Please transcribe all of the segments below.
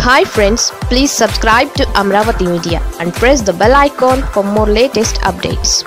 hi friends please subscribe to Amaravati media and press the bell icon for more latest updates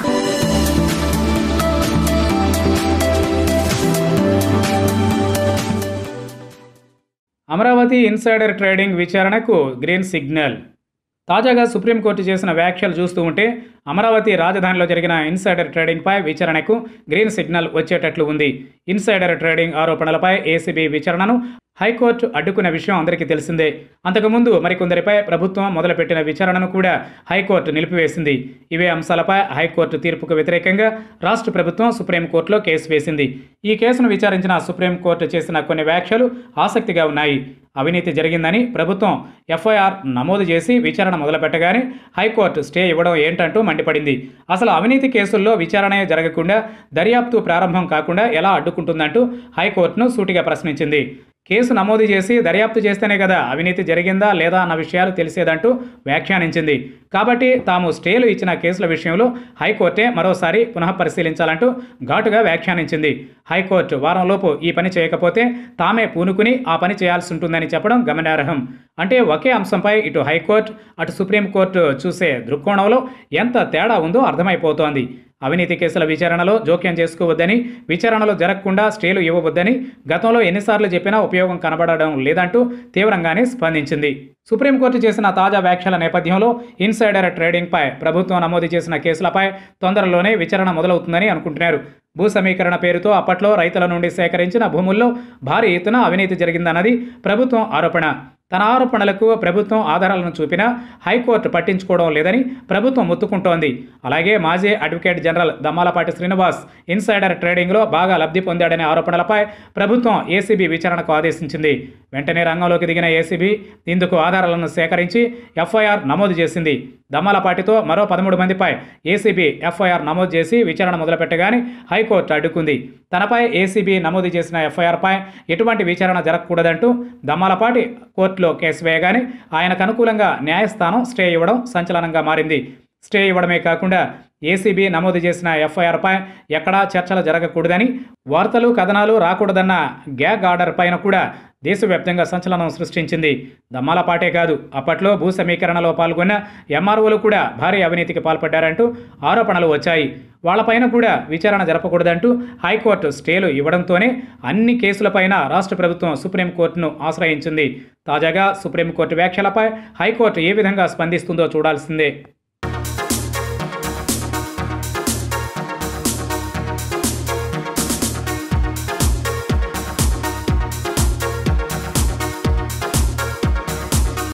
Amaravati insider trading విచారణకు green signal తాజాగా supreme court చేసిన వ్యాఖ్యలు చూస్తూ ఉంటే అమరావతి రాజధానిలో జరిగిన ఇన్సైడర్ ట్రేడింగ్పై విచారణకు గ్రీన్ సిగ్నల్ వచ్చేటట్లు ఉంది ఇన్సైడర్ ట్రేడింగ్ ఆరోపణలపై ఏసీబీ విచారణను హైకోర్టు అడ్డుకున్న విషయం అందరికీ తెలిసిందే అంతకుముందు మరికొందరిపై ప్రభుత్వం మొదలుపెట్టిన విచారణను కూడా హైకోర్టు నిలిపివేసింది ఇవే అంశాలపై హైకోర్టు తీర్పుకు వ్యతిరేకంగా రాష్ట్ర ప్రభుత్వం సుప్రీంకోర్టులో కేసు వేసింది ఈ కేసును విచారించిన సుప్రీంకోర్టు చేసిన కొన్ని వ్యాఖ్యలు ఆసక్తిగా ఉన్నాయి అవినీతి జరిగిందని ప్రభుత్వం ఎఫ్ఐఆర్ నమోదు చేసి విచారణ మొదలుపెట్టగానే హైకోర్టు స్టే ఇవ్వడం ఏంటంటూ మండిపడింది అసలు అవినీతి కేసుల్లో విచారణే జరగకుండా దర్యాప్తు ప్రారంభం కాకుండా ఎలా అడ్డుకుంటుందంటూ హైకోర్టును సూటిగా ప్రశ్నించింది కేసు నమోదు చేసి దర్యాప్తు చేస్తేనే కదా అవినీతి జరిగిందా లేదా అన్న విషయాలు తెలిసేదంటూ వ్యాఖ్యానించింది కాబట్టి తాము స్టేలు ఇచ్చిన కేసుల విషయంలో హైకోర్టే మరోసారి పునః పరిశీలించాలంటూ ఘాటుగా వ్యాఖ్యానించింది హైకోర్టు వారంలోపు ఈ పని చేయకపోతే తామే పూనుకుని ఆ పని చేయాల్సి ఉంటుందని చెప్పడం గమనార్హం అంటే ఒకే అంశంపై ఇటు హైకోర్టు అటు సుప్రీంకోర్టు చూసే దృక్కోణంలో ఎంత తేడా ఉందో అర్థమైపోతోంది అవినీతి కేసుల విచారణలో జోక్యం చేసుకోవద్దని విచారణలో జరగకుండా స్టేలు ఇవ్వవద్దని గతంలో ఎన్నిసార్లు చెప్పినా ఉపయోగం కనబడడం లేదంటూ తీవ్రంగానే స్పందించింది సుప్రీంకోర్టు చేసిన తాజా వ్యాఖ్యల నేపథ్యంలో ఇన్సైడర్ ట్రేడింగ్పై ప్రభుత్వం నమోదు చేసిన కేసులపై తొందరలోనే విచారణ మొదలవుతుందని అనుకుంటున్నారు భూ సమీకరణ పేరుతో అప్పట్లో రైతుల నుండి సేకరించిన భూముల్లో భారీ ఎత్తున అవినీతి జరిగిందన్నది ప్రభుత్వం ఆరోపణ తన ఆరోపణలకు ప్రభుత్వం ఆధారాలను చూపినా హైకోర్టు పట్టించుకోవడం లేదని ప్రభుత్వం మొత్తుకుంటోంది అలాగే మాజీ advocate general Dammalapati Srinivas insider ట్రేడింగ్లో బాగా లబ్ధి పొందాడనే ఆరోపణలపై ప్రభుత్వం ఏసీబీ విచారణకు ఆదేశించింది వెంటనే రంగంలోకి దిగిన ఏసీబీ ఇందుకు ఆధారాలను సేకరించి ఎఫ్ఐఆర్ నమోదు చేసింది దమ్మాలపాటితో మరో పదమూడు మందిపై ఏసీబీ ఎఫ్ఐఆర్ నమోదు చేసి విచారణ మొదలుపెట్టగానే హైకోర్టు అడ్డుకుంది తనపై ఏసీబీ నమోదు చేసిన ఎఫ్ఐఆర్పై ఎటువంటి విచారణ జరగకూడదంటూ దమ్మాలపాటి కోర్టులో కేసు వేయగానే ఆయనకు అనుకూలంగా న్యాయస్థానం స్టే ఇవ్వడం సంచలనంగా మారింది స్టే ఇవ్వడమే కాకుండా ఏసీబీ నమోదు చేసిన ఎఫ్ఐఆర్పై ఎక్కడా చర్చలు జరగకూడదని వార్తలు కథనాలు రాకూడదన్న గ్యాగ్ ఆర్డర్ పైన కూడా దేశవ్యాప్తంగా సంచలనం సృష్టించింది దమ్మాలపాటే కాదు అప్పట్లో భూ సమీకరణలో పాల్గొన్న ఎంఆర్ఓలు కూడా భారీ అవినీతికి పాల్పడ్డారంటూ ఆరోపణలు వచ్చాయి వాళ్లపైన కూడా విచారణ జరపకూడదంటూ హైకోర్టు స్టేలు ఇవ్వడంతోనే అన్ని కేసులపైన రాష్ట్ర ప్రభుత్వం సుప్రీంకోర్టును ఆశ్రయించింది తాజాగా సుప్రీంకోర్టు వ్యాఖ్యలపై హైకోర్టు ఏ విధంగా స్పందిస్తుందో చూడాల్సిందే